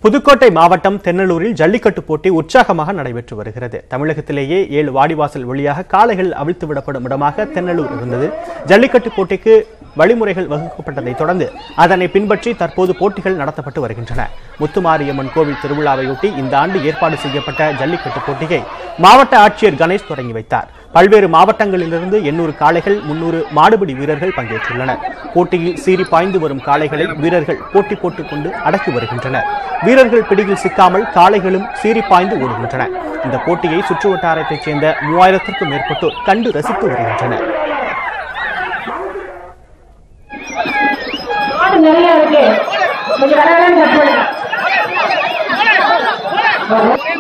புதுக்கோட்டை மாவட்டம் தென்னலூரில் ஜல்லிக்கட்டு போட்டி உற்சாகமாக நடைபெற்று வருகிறது தமிழகத்திலேயே ஏழு வாடிவாசல் வழியாக காளைகள் அவிழ்த்து விடப்படும் இடமாக தென்னலூர் இருந்தது ஜல்லிக்கட்டு போட்டிக்கு வழிமுறைகள் வகுக்கப்பட்டதைத் தொடர்ந்து அதனை பின்பற்றி தற்போது போட்டிகள் நடத்தப்பட்டு வருகின்றன முத்துமாரியம்மன் கோவில் திருவிழாவையொட்டி இந்த ஆண்டு ஏற்பாடு செய்யப்பட்ட ஜல்லிக்கட்டு போட்டியை மாவட்ட ஆட்சியர் கணேஷ் தொடங்கி வைத்தார் பல்வேறு மாவட்டங்களிலிருந்து எண்ணூறு காளைகள் முன்னூறு மாடுபிடி வீரர்கள் பங்கேற்றுள்ளனர் போட்டியில் சீறி பாய்ந்து வரும் காளைகளை வீரர்கள் போட்டி போட்டுக் கொண்டு அடக்கி வருகின்றனர் வீரர்கள் பிடியில் சிக்காமல் காளைகளும் சீறி பாய்ந்து ஓடுகின்றன இந்த போட்டியை சுற்றுவட்டாரத்தைச் சேர்ந்த மூவாயிரத்திற்கும் மேற்பட்டோர் கண்டு ரசித்து வருகின்றனர் மாடு நிறைய இருக்கு கொஞ்சம் வர கட் பண்ணுங்க